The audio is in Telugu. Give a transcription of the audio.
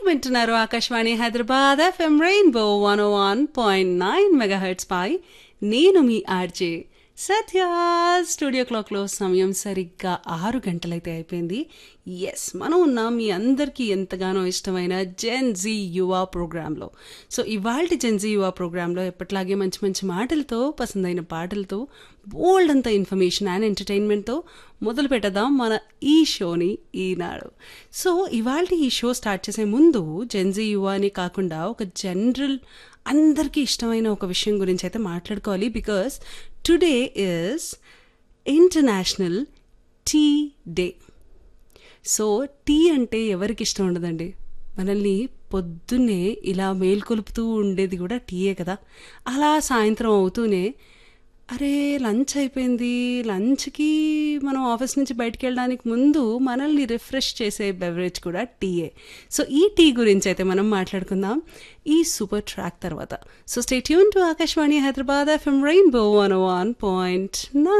వింటున్నారు Akashvani Hyderabad FM rainbow one one point nine megahertz పై నేను మీ ఆర్జే సత్య స్టూడియో క్లాక్లో సమయం సరిగ్గా ఆరు గంటలైతే అయిపోయింది ఎస్ మనం ఉన్నాం మీ అందరికీ ఎంతగానో ఇష్టమైన జెన్ జీ యువ ప్రోగ్రాంలో సో ఇవాళ జెన్ జీ యువ ప్రోగ్రాంలో ఎప్పట్లాగే మంచి మంచి మాటలతో పసందైన పాటలతో బోల్డ్ అంత ఇన్ఫర్మేషన్ అండ్ ఎంటర్టైన్మెంట్తో మొదలు పెట్టదాం మన ఈ షోని ఈనాడు సో ఇవాళ ఈ షో స్టార్ట్ చేసే ముందు జెన్జీ యువ అని కాకుండా ఒక జనరల్ అందరికీ ఇష్టమైన ఒక విషయం గురించి అయితే మాట్లాడుకోవాలి because today is international tea day so tea అంటే ఎవరికి ఇష్టం ఉండదండి మనల్ని పొద్దున్నే ఇలా మేల్కొలుపుతూ ఉండేది కూడా టీయే కదా అలా సాయంత్రం అవుతూనే అరే లంచ్ అయిపోయింది లంచ్కి మనం ఆఫీస్ నుంచి బయటికి వెళ్ళడానికి ముందు మనల్ని రిఫ్రెష్ చేసే బెవరేజ్ కూడా టీయే సో ఈ టీ గురించి అయితే మనం మాట్లాడుకుందాం ఈ సూపర్ ట్రాక్ తర్వాత so stay tune to Akashvani Hyderabad FM rainbow one one point